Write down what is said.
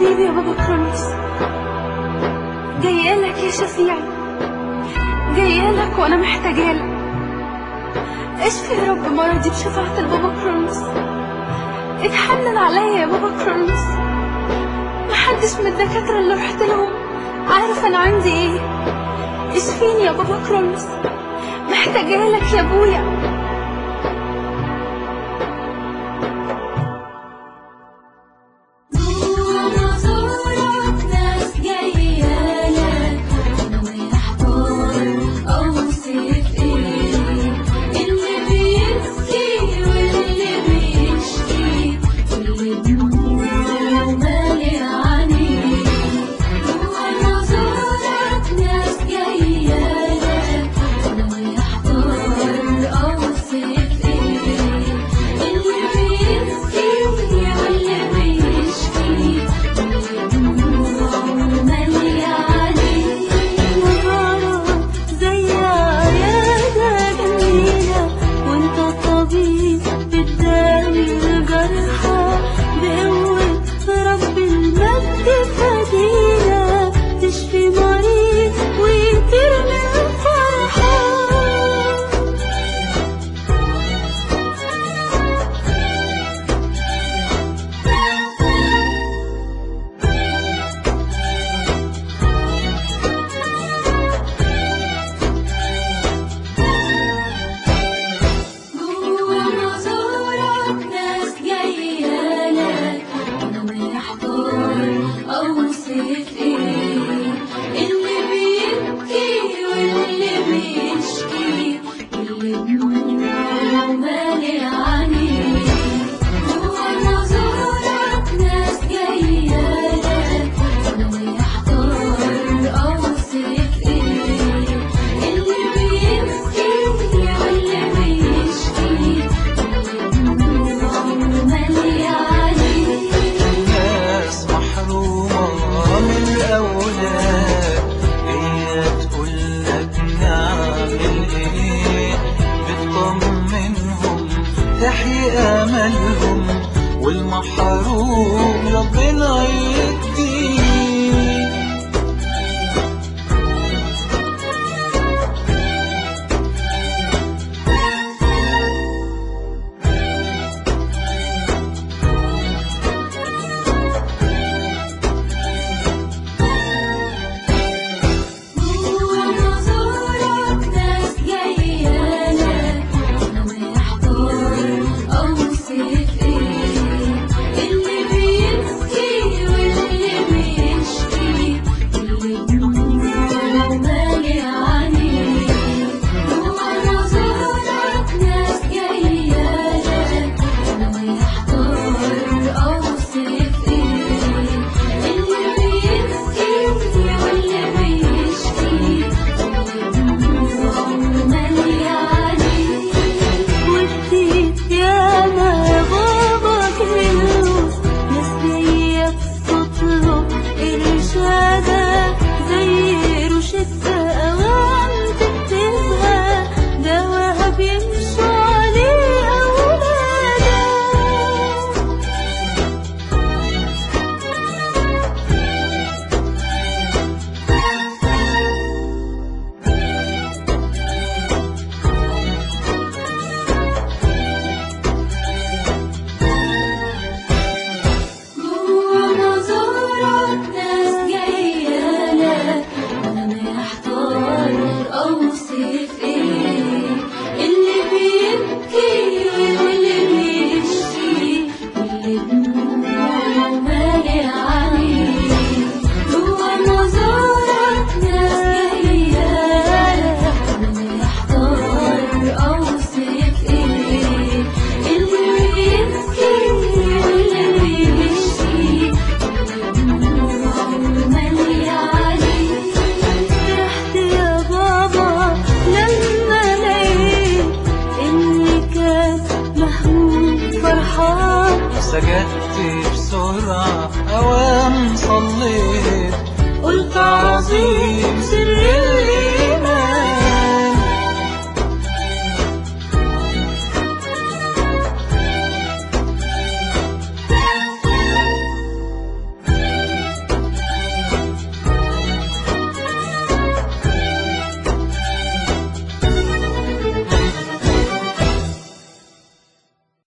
حبيبي يا بابا كرونس جايه لك يا شفيعي جايه لك وانا محتاجه لك اشفي يا رب مرضي بشفاعة البابا كرونس اتحنن عليا يا بابا كرونس محدش من الدكاترة اللي رحت لهم عارف انا عندي ايه اشفيني يا بابا كرونس محتاجه لك يا ابويا نظرك ناس جاية لك ومحتار أوصف إيه اللي بيبكي واللي بيشكي واللي دموعه مالي عينيه نظرك ناس جاية لك ومحتار أوصف إيه اللي بيبكي واللي بيشكي واللي دموعه مالي عينيه نهارك زي عيادة جميلة وانت الطبيب بتداوي الجرحى بقوة رب المجد فدينا تشفي مريض ويطير من الفرحة جوا نظرك ناس جاية لك وأنا محتار أوصف إيه اللي بيبكي واللي بيشكي واللي دموعه مالي عينيه جوا نظرك ناس جاية لك وأنا محتار أوصف إيه اللي بيبكي واللي بيشكي واللي دموعه مالي عينيه الناس محرومة من الأولاد هي تقول لك نعمل إيه بتطمنهم تحيي أملهم والمحروم ربنا يديه جوا نظرك ناس جاية لك وأنا محتار أوصف إيه اللي بيبكي واللي بيشكي واللي دموعه مالي عينيه جوا نظرك ناس جاية لك وأنا محتار أوصف إيه اللي بيبكي واللي بيشكي واللي دموعه مالي عينيه ودي يا ما يا بابا كيلوس ناس جاية تطلب إرشادك زي روشتة أوام تكتبها دواها بيمشوا عليه أولادك جوا نظرك ناس جاية لك وأنا محتار أوصف إيه اللي بيبكي واللي بيشكي واللي دموعه مالي عينيه جوا نظرك ناس جاية لك وأنا محتار أوصف إيه اللي بيبكي واللي بيشكي دموعه مالي عينيه فرحت يا بابا لما لقيت إني كان مهموم فرحان سجدت بسرعة أوام صليت قلت عظيم